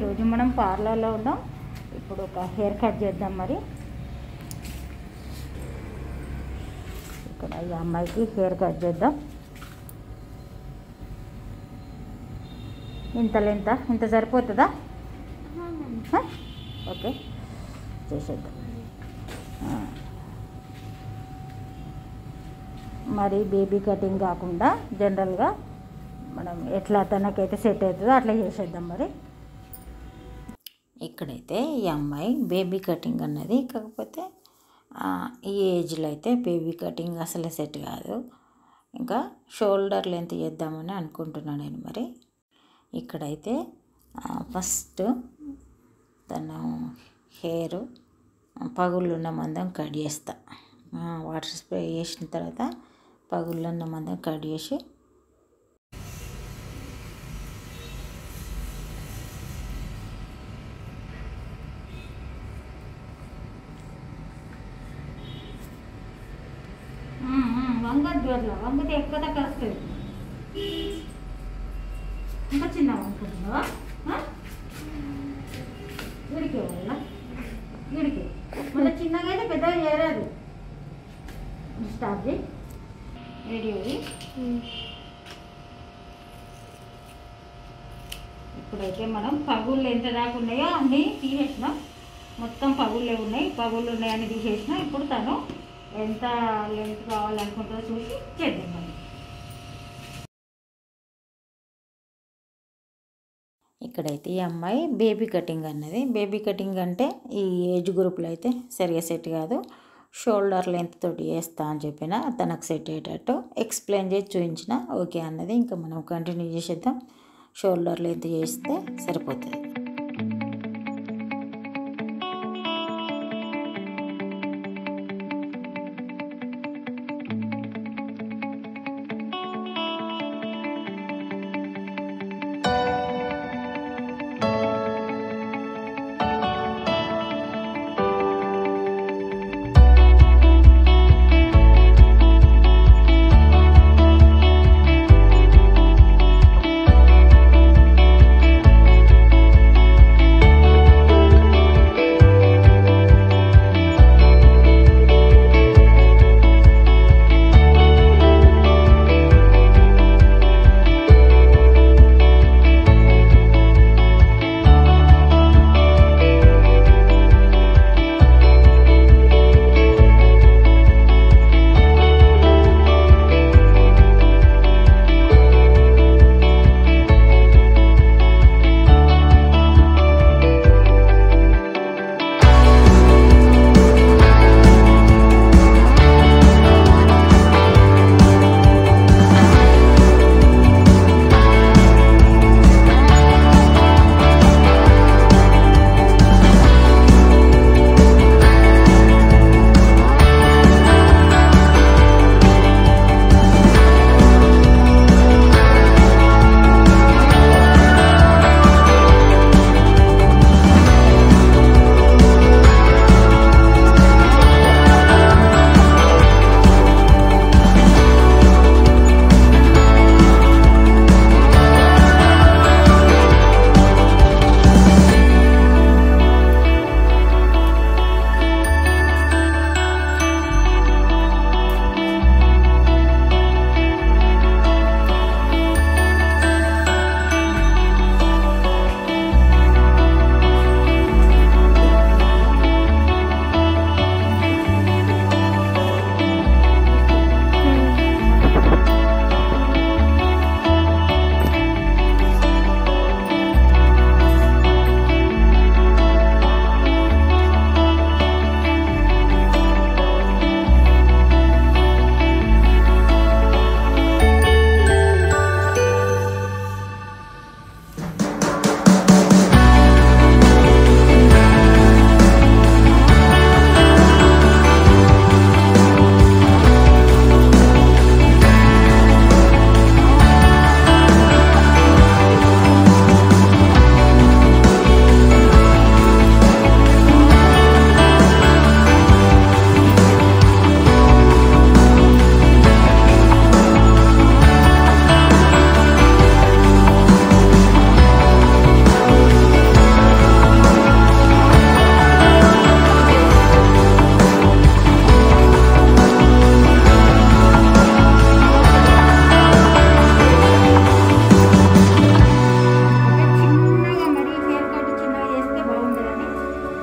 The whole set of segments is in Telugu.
ఈరోజు మనం పార్లర్లో ఉన్నాం ఇప్పుడు ఒక హెయిర్ కట్ చేద్దాం మరి ఇక్కడ ఈ అమ్మాయికి హెయిర్ కట్ చేద్దాం ఇంత లెంత ఇంత సరిపోతుందా హ? ఓకే చేసేద్దాం ఆ. మరి బేబీ కటింగ్ కాకుండా జనరల్గా మనం ఎట్లా తనకైతే సెట్ అవుతుందో అట్లా చేసేద్దాం మరి ఇక్కడైతే ఈ అమ్మాయి బేబీ కటింగ్ అన్నది కాకపోతే ఆ, ఈ ఏజ్లో అయితే బేబీ కటింగ్ అసలు సెట్ కాదు ఇంకా షోల్డర్ లెంత్ చేద్దామని అనుకుంటున్నాను నేను మరి ఇక్కడైతే ఫస్ట్ తన హెయిర్ పగుళ్ళున్న మందం కట్ చేస్తా ఆ, వాటర్ స్ప్రే చేసిన తర్వాత పగుళ్ళున్న మందం కట్ చేసి వంగద్దు అట్లా వంగితే ఎక్కువ తక్కువ వస్తుంది ఇంకా చిన్న వంకుంటున్నావా వీడికే వాళ్ళ వీడికి మళ్ళీ చిన్నగా అయితే పెద్దగా చేయరాదు స్టార్ట్ చేయి రెడీ అయ్యి ఇప్పుడైతే మనం పగుళ్ళు ఎంత దాకా ఉన్నాయో అన్నీ తీసేసినాం మొత్తం పగుళ్ళే ఉన్నాయి పగుళ్ళు ఉన్నాయని తీసేసినాం ఇప్పుడు తను ఎంత లెంత్ కావాలనుకుంటుందో చూసి చేద్దాం మనం ఇక్కడైతే ఈ అమ్మాయి బేబీ కటింగ్ అన్నది బేబీ కటింగ్ అంటే ఈ ఏజ్ గ్రూప్లో అయితే సరిగా సెట్ కాదు షోల్డర్ లెంత్ తోటి చేస్తా అని చెప్పిన తనకు సెట్ అయ్యేటట్టు ఎక్స్ప్లెయిన్ చేసి చూపించిన ఓకే అన్నది ఇంకా మనం కంటిన్యూ చేసేద్దాం షోల్డర్ లెంత్ చేస్తే సరిపోతుంది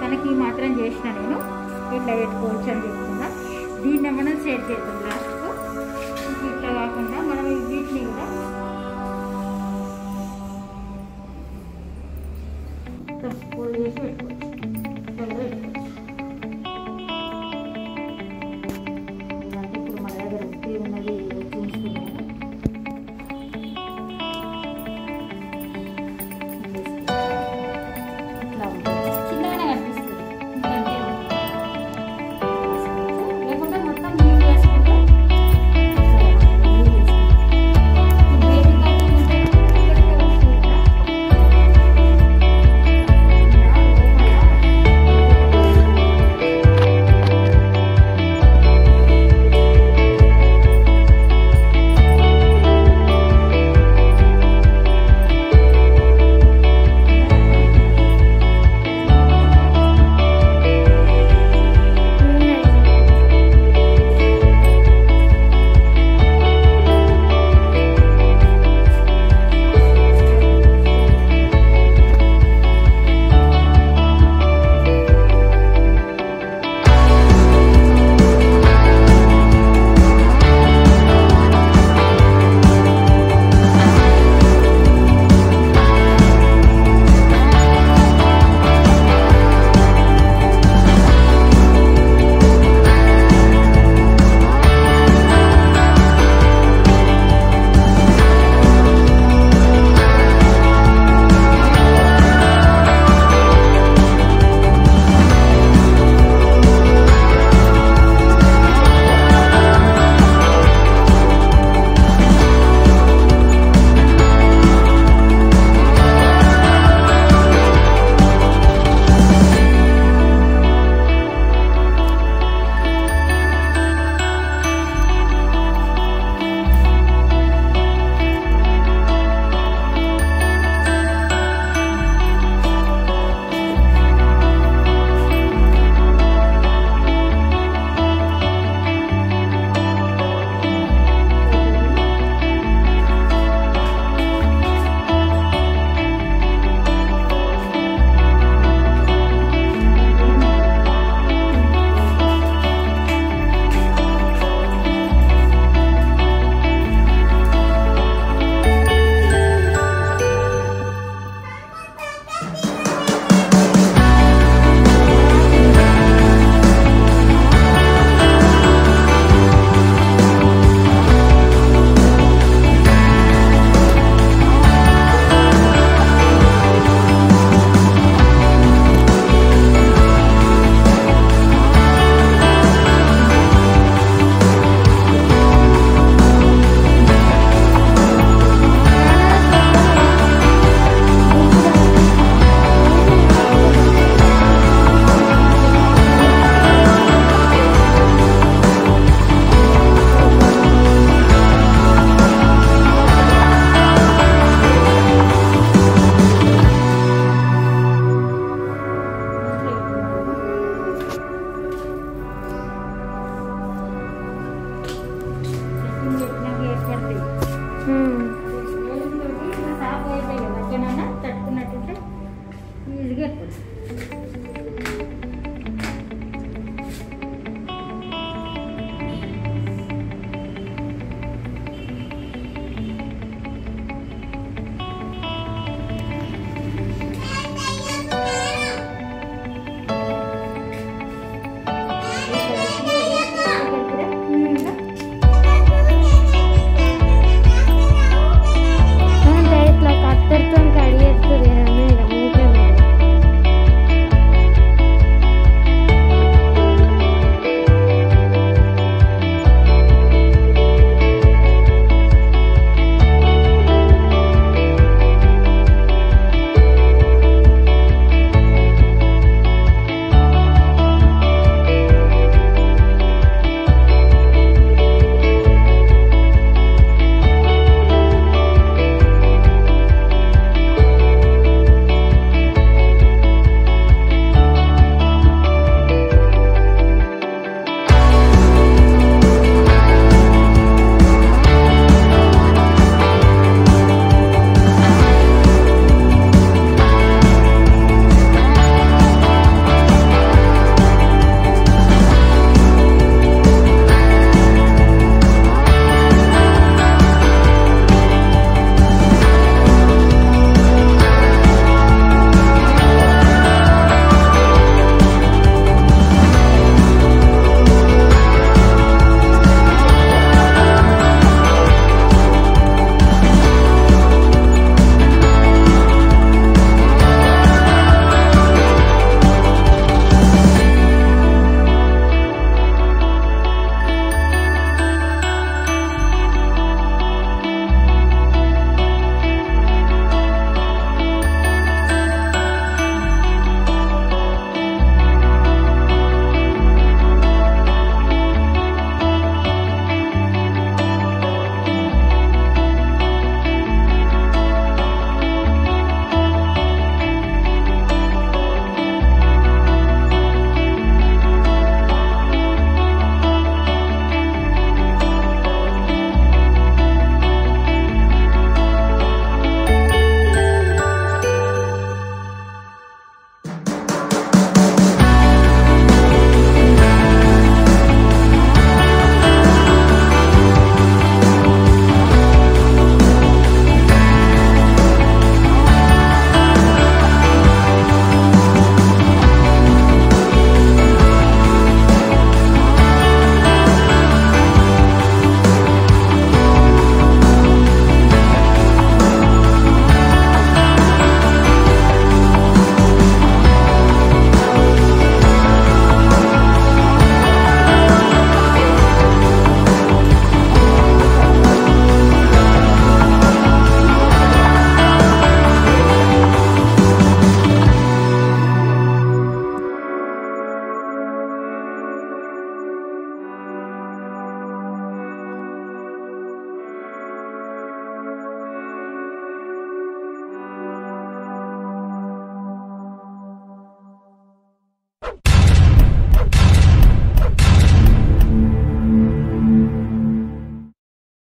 మనకి ఈ మాత్రం చేసిన నేను ఇట్లా పెట్టుకోవచ్చు అని చెప్తున్నా దీన్ని మనం సెట్ చేద్దాం లాస్ట్కు ఇట్లా కాకుండా మనం వీటిని కూడా